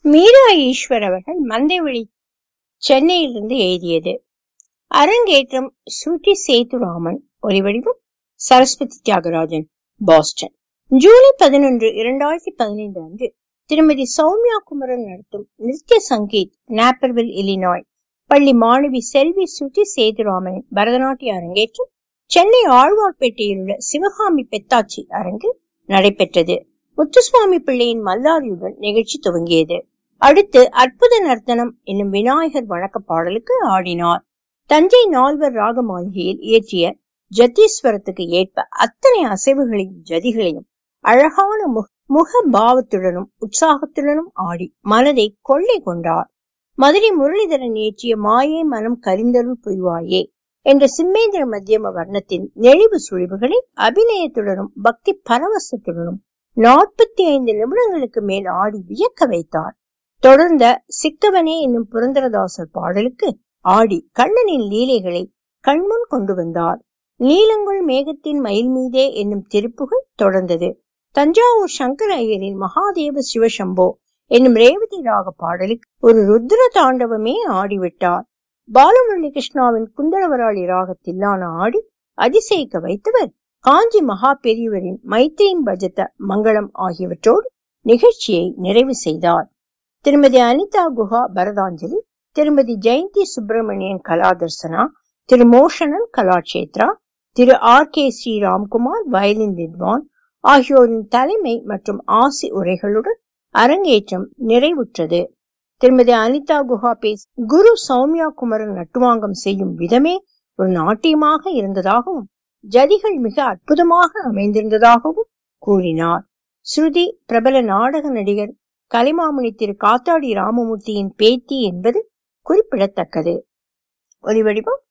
மீரா ஈஸ்வர் அவர்கள் மந்தைவெளி சென்னையிலிருந்து எழுதியது அரங்கேற்றம் ஸ்ருதி சேதுராமன் ஒலிவடிவம் சரஸ்வதி தியாகராஜன் பாஸ்டன் ஜூலை பதினொன்று இரண்டாயிரத்தி பதினைந்து அன்று திருமதி சௌமியா குமரன் நடத்தும் நித்ய சங்கீத் நாப்பர்வில் இலினாய் பள்ளி மாணவி செல்வி சுட்டி சேதுராமனின் பரதநாட்டிய அரங்கேற்றம் சென்னை ஆழ்வார்பேட்டையில் உள்ள சிவகாமி பெத்தாச்சி அரங்கில் நடைபெற்றது முத்துசுவாமி பிள்ளையின் மல்லாரியுடன் நிகழ்ச்சி துவங்கியது அடுத்து அற்புத நர்த்தனம் என்னும் விநாயகர் வணக்க பாடலுக்கு ஆடினார் தஞ்சை நால்வர் ராக மாளிகையில் இயற்றிய ஜத்தீஸ்வரத்துக்கு ஏற்ப அத்தனை அசைவுகளையும் ஜதிகளையும் அழகான முக முக பாவத்துடனும் உற்சாகத்துடனும் ஆடி மனதை கொள்ளை கொண்டார் மதுரை முரளிதரன் இயற்றிய மாயே மனம் கரிந்தருள் புரிவாயே என்ற சிம்மேந்திர மத்தியம வர்ணத்தின் நெளிவு சுழிவுகளை அபிநயத்துடனும் பக்தி பரவசத்துடனும் நாற்பத்தி ஐந்து நிமிடங்களுக்கு மேல் ஆடி வியக்க வைத்தார் தொடர்ந்த சிக்கவனே என்னும் புரந்தரதாசர் பாடலுக்கு ஆடி கண்ணனின் லீலைகளை கண்முன் கொண்டு வந்தார் நீலங்குள் மேகத்தின் மயில் மீதே என்னும் திருப்புகள் தொடர்ந்தது தஞ்சாவூர் சங்கர ஐயரின் மகாதேவ சிவசம்போ என்னும் ரேவதி ராக பாடலுக்கு ஒரு ருத்ர தாண்டவமே ஆடிவிட்டார் பாலமுரளி கிருஷ்ணாவின் குந்தளவராளி ராகத்தில்லான ஆடி அதிசயிக்க வைத்தவர் காஞ்சி மகா பெரியவரின் மைத்ரீம் பஜத மங்களம் ஆகியவற்றோடு நிகழ்ச்சியை நிறைவு செய்தார் திருமதி அனிதா குஹா பரதாஞ்சலி திருமதி ஜெயந்தி சுப்பிரமணியன் கலாதர்சனா திரு மோஷனன் கலாட்சேத்ரா திரு ஆர் கே ஸ்ரீராம்குமார் வயலின் வித்வான் ஆகியோரின் தலைமை மற்றும் ஆசி உரைகளுடன் அரங்கேற்றம் நிறைவுற்றது திருமதி அனிதா குஹா பேஸ் குரு சௌமியா குமரன் நட்டுவாங்கம் செய்யும் விதமே ஒரு நாட்டியமாக இருந்ததாகவும் ஜதிகள் மிக அற்புதமாக அமைந்திருந்ததாகவும் கூறினார் ஸ்ருதி பிரபல நாடக நடிகர் கலைமாமணி திரு காத்தாடி ராமமூர்த்தியின் பேத்தி என்பது குறிப்பிடத்தக்கது ஒலிவடிவம்